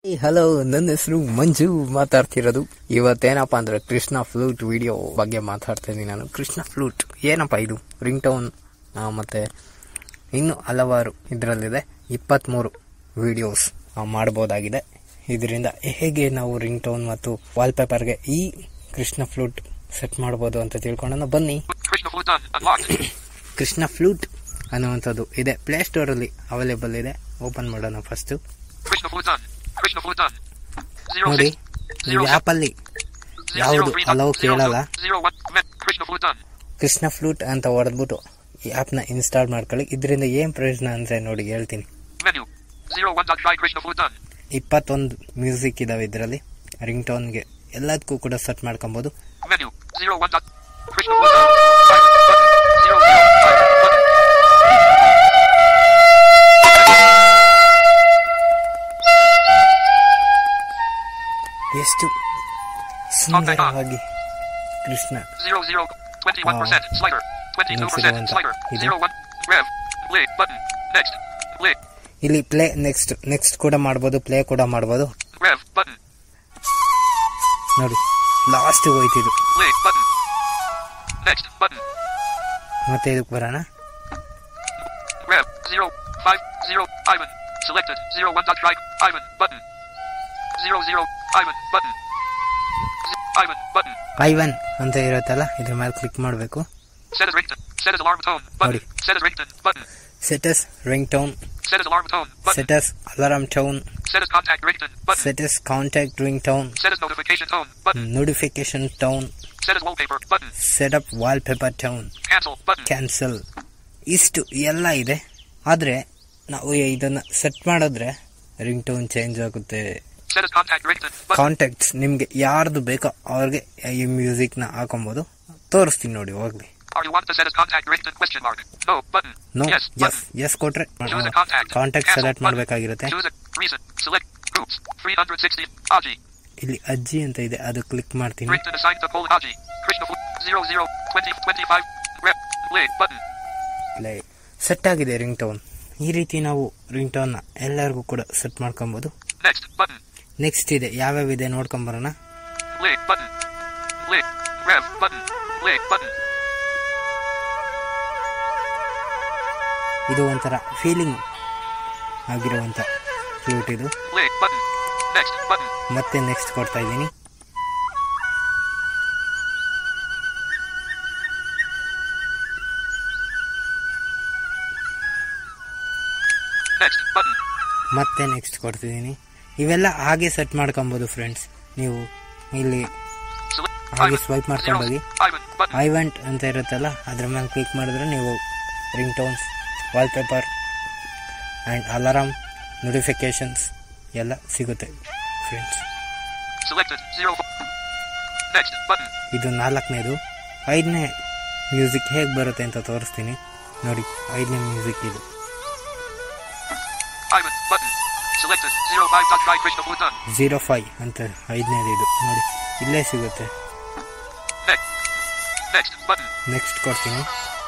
Hello ನನ್ನ ಹೆಸರು ಮಂಜು ಮಾತಾಡ್ತಿರೋದು ಇವತ್ತೇನಪ್ಪ ಅಂದ್ರೆ ಕೃಷ್ಣ ಫ್ಲೂಟ್ ವಿಡಿಯೋ ಬಗ್ಗೆ ಮಾತಾಡ್ತಾ ಇದ್ದೀನಿ ನಾನು ಕೃಷ್ಣ ಫ್ಲೂಟ್ ಏನಪ್ಪ ಇದು ರಿಂಗ್ ಟೋನ್ ಮತ್ತೆ ಇನ್ನು ಹಲವಾರು ಇದರಲ್ಲಿದೆ ಇಪ್ಪತ್ತ್ಮೂರು ವಿಡಿಯೋಸ್ ಮಾಡ್ಬೋದಾಗಿದೆ ಇದರಿಂದ ಹೇಗೆ ನಾವು ರಿಂಗ್ ಟೋನ್ ಮತ್ತು ವಾಲ್ಪೇಪರ್ಗೆ ಈ ಕೃಷ್ಣ ಫ್ಲೂಟ್ ಸೆಟ್ ಮಾಡ್ಬೋದು ಅಂತ ತಿಳ್ಕೊಳ್ಳೋಣ ಬನ್ನಿ Krishna Flute done. Unlocked. Krishna flute ಅನ್ನುವಂಥದ್ದು ಇದೆ ಪ್ಲೇ ಸ್ಟೋರಲ್ಲಿ ಅವೈಲೇಬಲ್ ಇದೆ ಓಪನ್ ಮಾಡೋಣ first Krishna Flute done. Krishna Flute done. Zero ನೋಡಿ six. ಈ Zero ಆ್ಯಪಲ್ಲಿ zero ಯಾವುದು zero three ಅಲೋ nine zero ಕೇಳಲ್ಲ two zero one. Met. Krishna Flute done. Krishna flute ಅಂತ ಹೊಡೆದ್ಬಿಟ್ಟು ಈ ಆ್ಯಪ್ನ ಇನ್ಸ್ಟಾಲ್ ಮಾಡ್ಕೊಳ್ಳಿ ಇದರಿಂದ ಏನು ಪ್ರಯೋಜನ ಅಂದರೆ ನೋಡಿ ಹೇಳ್ತೀನಿ Menu. Zero one dot try Krishna Flute done. ಇಪ್ಪತ್ತೊಂದು ಮ್ಯೂಸಿಕ್ ಇದಾವೆ ಇದರಲ್ಲಿ ರಿಂಗ್ ಟೋನ್ಗೆ ಎಲ್ಲದಕ್ಕೂ ಕೂಡ ಸೆಟ್ ಮಾಡ್ಕೊಬೋದು Menu. Zero one dot. Krishna Flute done. Five button. Zero zero five button. ಎಷ್ಟು ಸುಂದರವಾಗಿ Krishna Zero zero. Twenty one percent. Slider. Twenty two percent. Zero one. Slider. ಇದು. Zero one. Rev. Play button. Next. Play. ಇಲ್ಲಿ play next next ಕೂಡ ಮಾಡ್ಬೋದು play ಕೂಡ ಮಾಡ್ಬೋದು Rev button. ನೋಡಿ ಲಾಸ್ಟಿಗೆ ಹೋಯ್ತಿದ್ದು Play button. Next button. ಮತ್ತೆ ಇದಕ್ಕೆ ಬರೋಣ Rev zero five zero Ivan selected zero one dot strike Ivan button zero zero Ivan button Z- Ivan button Ivan ಅಂತ ಇರುತ್ತಲ್ಲ ಇದ್ರ ಮೇಲೆ ಕ್ಲಿಕ್ ಮಾಡಬೇಕು set as ringtone set as alarm tone button Howdy. set as ringtone button set as ring tone set as alarm tone button set as alarm tone set as contact ringtone button set as contact ring tone set as notification tone button notification tone set as wallpaper button setup wallpaper tone cancel button cancel ಇಷ್ಟು ಎಲ್ಲ ಇದೆ ಆದರೆ ನಾವು ಇದನ್ನು set ಮಾಡಿದ್ರೆ ring tone change ಆಗುತ್ತೆ set as contact ringtone button contacts ನಿಮಗೆ ಯಾರ್ದು ಬೇಕೋ ಅವ್ರಿಗೆ ಈ ಮ್ಯೂಸಿಕ್ನ ಹಾಕೊಬೋದು ತೋರಿಸ್ತೀನಿ ನೋಡಿ ಹೋಗ್ಲಿ are you want to set as contact ringtone question mark no button no yes yes button yes ಕೊಟ್ರೆ choose a contact contact Cancel select button. ಮಾಡಬೇಕಾಗಿರುತ್ತೆ choose a reason select groups 360 Aji ಇಲ್ಲಿ ಅಜ್ಜಿ ಅಂತ ಇದೆ ಅದು ಕ್ಲಿಕ್ ಮಾಡ್ತೀನಿ Ringtone assigned to Cole Haji. Krishna Fu- 00 20 25 Rep. Play button. Play set ಆಗಿದೆ ring tone ಈ ರೀತಿ ನಾವು ರಿಂಗ್ ಟೋನ್ನ ಎಲ್ಲರಿಗೂ ಕೂಡ ಸೆಟ್ ಮಾಡ್ಕೊಬೋದು Next button. ನೆಕ್ಸ್ಟ್ ಇದೆ ಯಾವ್ಯಾವ ಇದೆ ನೋಡ್ಕೊಂಬರೋಣ Play button. Play. Rev button. Play button. ಇದು ಒಂಥರ ಫೀಲಿಂಗ್ ಆಗಿರುವಂಥ ಫ್ಲೂಟ್ ಇದು Play button. Next button. ಮತ್ತೆ ನೆಕ್ಸ್ಟ್ ಕೊಡ್ತಾ ಇದ್ದೀನಿ Next button. ಮತ್ತೆ ನೆಕ್ಸ್ಟ್ ಕೊಡ್ತಿದ್ದೀನಿ ಇವೆಲ್ಲ ಹಾಗೆ ಸೆಟ್ ಮಾಡ್ಕೊಬೋದು ಫ್ರೆಂಡ್ಸ್ ನೀವು ಇಲ್ಲಿ Select. ಹಾಗೆ Ivan. Swipe Zero. ಮಾಡ್ಕೊಂಡು ಹೋಗಿ Ivan button. ಐವೆಂಟ್ ಅಂತ ಇರುತ್ತಲ್ಲ ಅದ್ರ ಮೇಲೆ ಕ್ಲಿಕ್ ಮಾಡಿದ್ರೆ ನೀವು ring tones wallpaper and alarm notifications ಎಲ್ಲ ಸಿಗುತ್ತೆ friends Selected. Zero. four. Next button. ಇದು ನಾಲ್ಕನೇದು ಐದನೇ ಮ್ಯೂಸಿಕ್ ಹೇಗೆ ಬರುತ್ತೆ ಅಂತ ತೋರಿಸ್ತೀನಿ ನೋಡಿ ಐದನೇ ಮ್ಯೂಸಿಕ್ ಇದು Ivan button. Selected. Zero five dot try Krishna Fu done. Zero five ಅಂತ ಐದನೇದು ಇದು ನೋಡಿ ಇಲ್ಲೇ ಸಿಗುತ್ತೆ Next. Next button. ನೆಕ್ಸ್ಟ್ ಕೊಡ್ತೀನಿ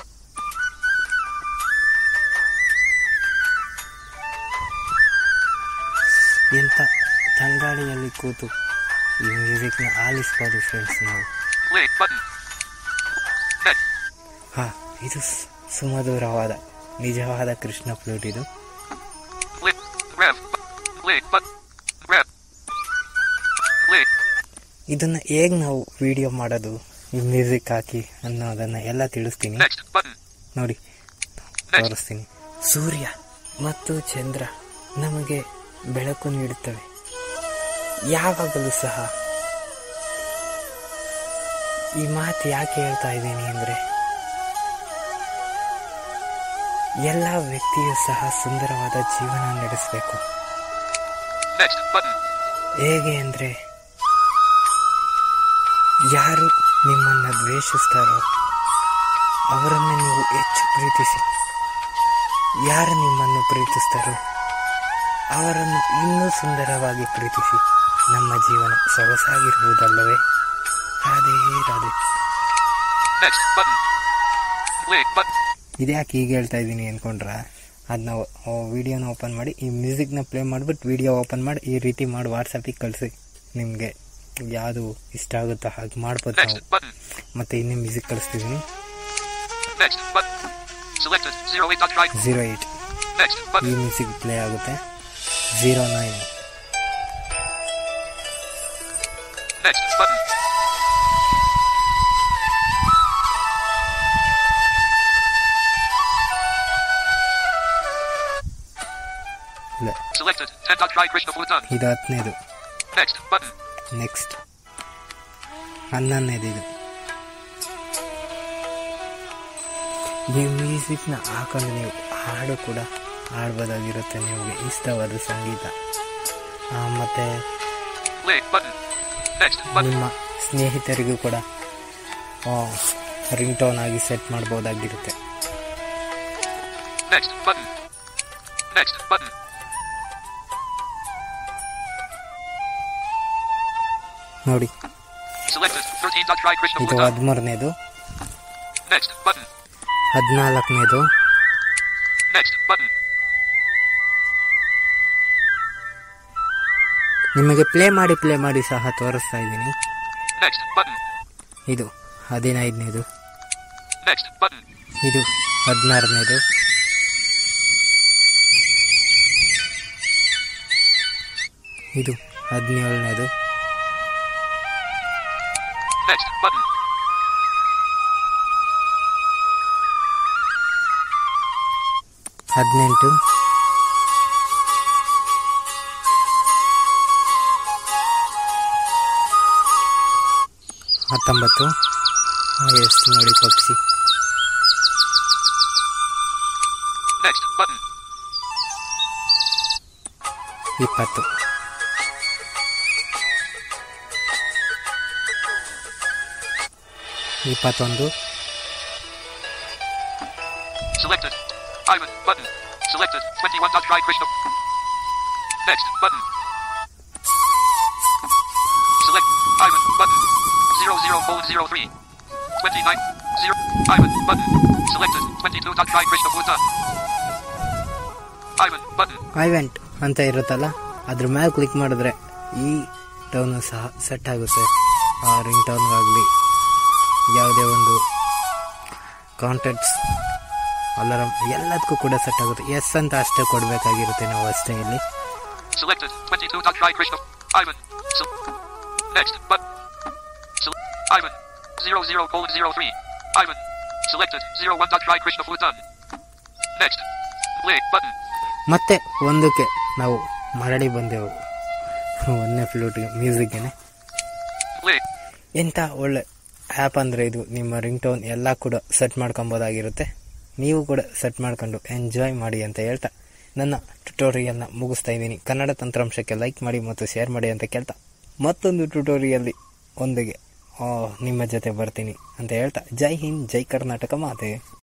ಎಂಥ ತಂಗಾಳಿಯಲ್ಲಿ ಕೂತು ಈ ಮ್ಯೂಸಿಕ್ನ ಆಲಿಸ್ಬೋದು ಫ್ರೆಂಡ್ಸ್ ನಾವು Play button. Next. ಹಾಂ ಇದು ಸ್- ಸುಮಧುರವಾದ ನಿಜವಾದ ಕೃಷ್ಣ ಫ್ಲೂಟ್ ಇದು Play. Rev. bu- Play button. Rev. Play. ಇದನ್ನು ಹೇಗೆ ನಾವು ವಿಡಿಯೋ ಮಾಡೋದು ಈ ಮ್ಯೂಸಿಕ್ ಹಾಕಿ ಅನ್ನೋದನ್ನು ಎಲ್ಲ ತಿಳಿಸ್ತೀನಿ Next button. ನೋಡಿ Next. ತೋರಿಸ್ತೀನಿ ಸೂರ್ಯ ಮತ್ತು ಚಂದ್ರ ನಮಗೆ ಬೆಳಕು ನೀಡುತ್ತವೆ ಯಾವಾಗಲೂ ಸಹ ಈ ಮಾತು ಯಾಕೆ ಹೇಳ್ತಾ ಇದ್ದೀನಿ ಅಂದರೆ ಎಲ್ಲ ವ್ಯಕ್ತಿಯೂ ಸಹ ಸುಂದರವಾದ ಜೀವನ ನಡೆಸಬೇಕು Next button. ಹೇಗೆ ಅಂದರೆ ಯಾರು ನಿಮ್ಮನ್ನು ದ್ವೇಷಿಸ್ತಾರೋ ಅವರನ್ನು ನೀವು ಹೆಚ್ಚು ಪ್ರೀತಿಸಿ ಯಾರು ನಿಮ್ಮನ್ನು ಪ್ರೀತಿಸ್ತಾರೋ ಅವರನ್ನು ಇನ್ನೂ ಸುಂದರವಾಗಿ ಪ್ರೀತಿಸಿ ನಮ್ಮ ಜೀವನ ಸೊಗಸಾಗಿರುವುದಲ್ಲವೇ Radhe Radhe Next button. Play button. ಇದ್ಯಾಕೆ ಹೀಗೆ ಹೇಳ್ತಾ ಇದ್ದೀನಿ ಅಂದ್ಕೊಂಡ್ರ ಅದನ್ನ ವಿಡಿಯೋನ ಓಪನ್ ಮಾಡಿ ಈ ಮ್ಯೂಸಿಕ್ನ ಪ್ಲೇ ಮಾಡಿಬಿಟ್ಟು ವಿಡಿಯೋ ಓಪನ್ ಮಾಡಿ ಈ ರೀತಿ ಮಾಡಿ ವಾಟ್ಸಪ್ಪಿಗೆ ಕಳಿಸಿ ನಿಮಗೆ ಯಾವುದು ಇಷ್ಟ ಆಗುತ್ತೋ ಹಾಗೆ ಮಾಡ್ಬೋದು Next ನಾವು button. ಮತ್ತು ಇನ್ನೇ ಮ್ಯೂಸಿಕ್ ಕಳಿಸ್ತಿದ್ದೀನಿ Next button. Selected. Zero eight dot right. Zero eight Next ಈ button. ಮ್ಯೂಸಿಕ್ ಪ್ಲೇ ಆಗುತ್ತೆ ಝೀರೋ ನೈನ್ Next button. ಇಲ್ಲ Selected. Ten dot try Krishna Flute done. ಇದು ಹತ್ತನೇದು Next button. ನೆಕ್ಸ್ಟ್ ಹನ್ನೊಂದನೇದು ಇದು ಈ ಮ್ಯೂಸಿಕ್ನ ಹಾಕೊಂಡು ನೀವು ಹಾಡು ಕೂಡ ಹಾಡ್ಬೋದಾಗಿರುತ್ತೆ ನಿಮಗೆ ಇಷ್ಟವಾದ ಸಂಗೀತ ಆ, ಮತ್ತೆ Play button. Next button. ನಿಮ್ಮ ಸ್ನೇಹಿತರಿಗೂ ಕೂಡ ರಿಂಗ್ ಟೋನ್ ಆಗಿ ಸೆಟ್ ಮಾಡ್ಬೋದಾಗಿರುತ್ತೆ Next button. Next button. ನೋಡಿ Selected. Thirteen dot try Krishna ಇದು Flute done. ಹದಿಮೂರನೇದು Next button. ಹದಿನಾಲ್ಕನೇದು Next button. ನಿಮಗೆ ಪ್ಲೇ ಮಾಡಿ ಪ್ಲೇ ಮಾಡಿ ಸಹ ತೋರಿಸ್ತಾ ಇದ್ದೀನಿ Next button. ಇದು ಹದಿನೈದನೇದು Next button. ಇದು ಹದಿನಾರನೇದು ಇದು ಹದಿನೇಳನೇದು Next button. ಹದಿನೆಂಟು ಹತ್ತೊಂಬತ್ತು ಆ, ಎಷ್ಟು ನೋಡಿ ಪಕ್ಷಿ Next button. ಇಪ್ಪತ್ತು ಇಪ್ಪತ್ತೊಂದು Selected. Ivan button. Selected. Twenty-one dot try Krishna. Next button. Select Ivan button. Zero zero colon zero three. Twenty-nine zero Ivan button. Selected. Twenty-two dot try Krishna Flute done. Ivan button. ಐವೆಂಟ್ ಅಂತ ಇರುತ್ತಲ್ಲ ಅದ್ರ ಮೇಲೆ click ಮಾಡಿದ್ರೆ ಈ town ಸಹ set ಆಗುತ್ತೆ ಆ ring ಟೌನ್ಗಾಗಲಿ ಯಾವುದೇ ಒಂದು ಕಾಂಟ್ಯಾಕ್ಟ್ಸ್ ಅಲಾರಮ್ ಎಲ್ಲದಕ್ಕೂ ಕೂಡ ಸೆಟ್ ಆಗುತ್ತೆ ಎಸ್ ಅಂತ ಅಷ್ಟೇ ಕೊಡಬೇಕಾಗಿರುತ್ತೆ ನಾವು ಅಷ್ಟೇ ಇಲ್ಲಿ Selected. Twenty-two dot try Krishna. Ivan. Se- Next button. Se- Ivan. Zero zero colon zero three. Ivan. Selected. Zero one dot try Krishna Flute done. Next. Play button. ಮತ್ತೆ ಒಂದಕ್ಕೆ ನಾವು ಮರಳಿ ಬಂದೆವು ಒಂದನೇ ಫ್ಲೂಟ್ಗೆ ಮ್ಯೂಸಿಕ್ಗೆ Play. ಎಂಥ ಒಳ್ಳೆ ಆ್ಯಪ್ ಅಂದರೆ ಇದು ನಿಮ್ಮ ರಿಂಗ್ ಟೋನ್ ಎಲ್ಲ ಕೂಡ ಸೆಟ್ ಮಾಡ್ಕೊಬೋದಾಗಿರುತ್ತೆ ನೀವು ಕೂಡ ಸೆಟ್ ಮಾಡ್ಕೊಂಡು ಎಂಜಾಯ್ ಮಾಡಿ ಅಂತ ಹೇಳ್ತಾ ನನ್ನ ಟ್ಯುಟೋರಿಯಲ್ನ ಮುಗಿಸ್ತಾ ಇದ್ದೀನಿ ಕನ್ನಡ ತಂತ್ರಾಂಶಕ್ಕೆ ಲೈಕ್ ಮಾಡಿ ಮತ್ತು ಶೇರ್ ಮಾಡಿ ಅಂತ ಕೇಳ್ತಾ ಮತ್ತೊಂದು ಟ್ಯುಟೋರಿಯಲ್ಲಿ ಒಂದಿಗೆ ಆ, ನಿಮ್ಮ ಜೊತೆ ಬರ್ತೀನಿ ಅಂತ ಹೇಳ್ತಾ ಜೈ ಹಿಂದ್ ಜೈ ಕರ್ನಾಟಕ ಮಾತೆ